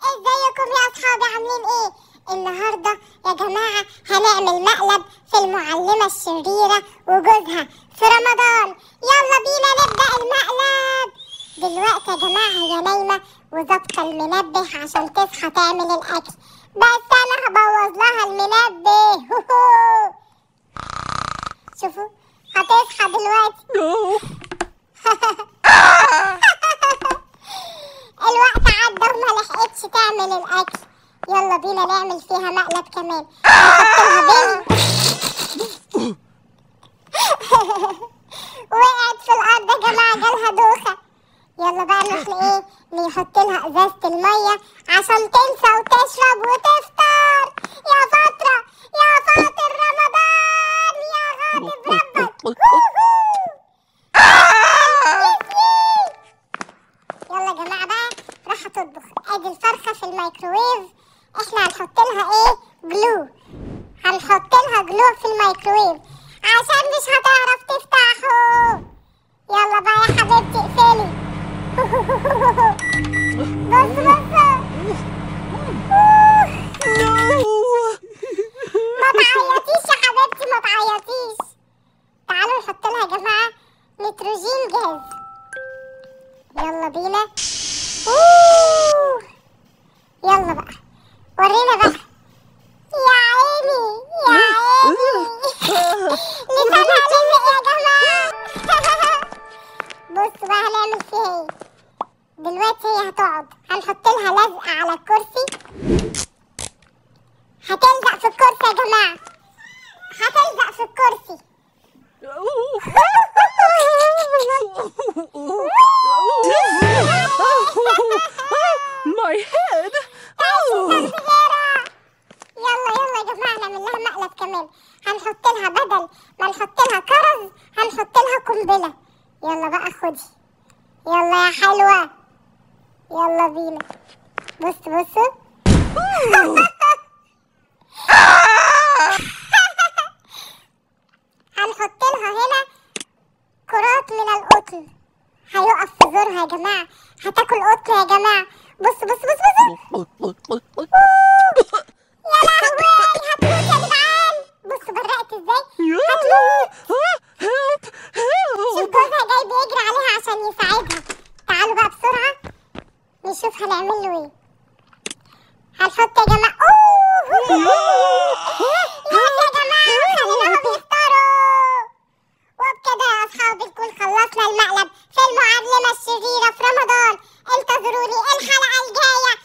ازيكم يا اصحابي عاملين ايه النهارده يا جماعه هنعمل مقلب في المعلمه الشريره وجوزها في رمضان يلا بينا نبدا المقلب دلوقتي يا جماعه هي نايمه وظابطه المنبه عشان تصحى تعمل الاكل بس انا هبوظ لها المنبه شوفوا هتصحى دلوقتي الوقت عدى وما لحقتش تعمل الاكل يلا بينا نعمل فيها مقلب كمان نحطها بين وقعت في الارض يا جماعه جالها دوخه يلا بقى نروح ايه نحط لها ازازه الميه عشان تنسى وتشرب وتفطر يا فتره يا فاطر رمضان يا غاضب ربك يلا يا جماعه بقى راح تطبخ ادي الفرخه في الميكروويف احنا هنحط لها ايه جلو هنحط لها جلو في الميكروويف عشان مش هتعرف تفتحه يلا بقى يا حبيبتي اقفلي بص بص ما تعيطيش يا حبيبتي ما تعيطيش تعالوا نحط لها يا جماعه نيتروجين جاز يلا بينا أوه. يلا بقى ورينا بقى يا عيني يا عيني لسانها لزق يا جماعة بصوا بقى هنعمل فيها ايه دلوقتي هي هتقعد هنحط لها لزقة على الكرسي هتلزق في الكرسي يا جماعة هتلزق في الكرسي My head! صغيرة يلا يلا يا جماعة نعمل لها مقلب كمان هنحط لها بدل ما نحط لها كرز هنحط لها قنبلة يلا بقى خدي يلا يا حلوة يلا بينا بص بصوا هنحط لها هنا كرات من القطن هيقف في زورها يا جماعة هتاكل قطن يا جماعة بص بص بص بص يا لهوي هتموت يا جدعان بص برقت ازاي هتموت Help! شوف Help! جوزها جاي بيجري عليها عشان يساعدها تعالوا بقى بسرعة نشوف هنعمل له ايه هنحط يا جماعة اوه يلا يا جماعة خليناهم يفطروا وبكده يا أصحابي نكون خلصنا المقلب في المعلمة الشريرة في رمضان انتظروني الحلقة الجاية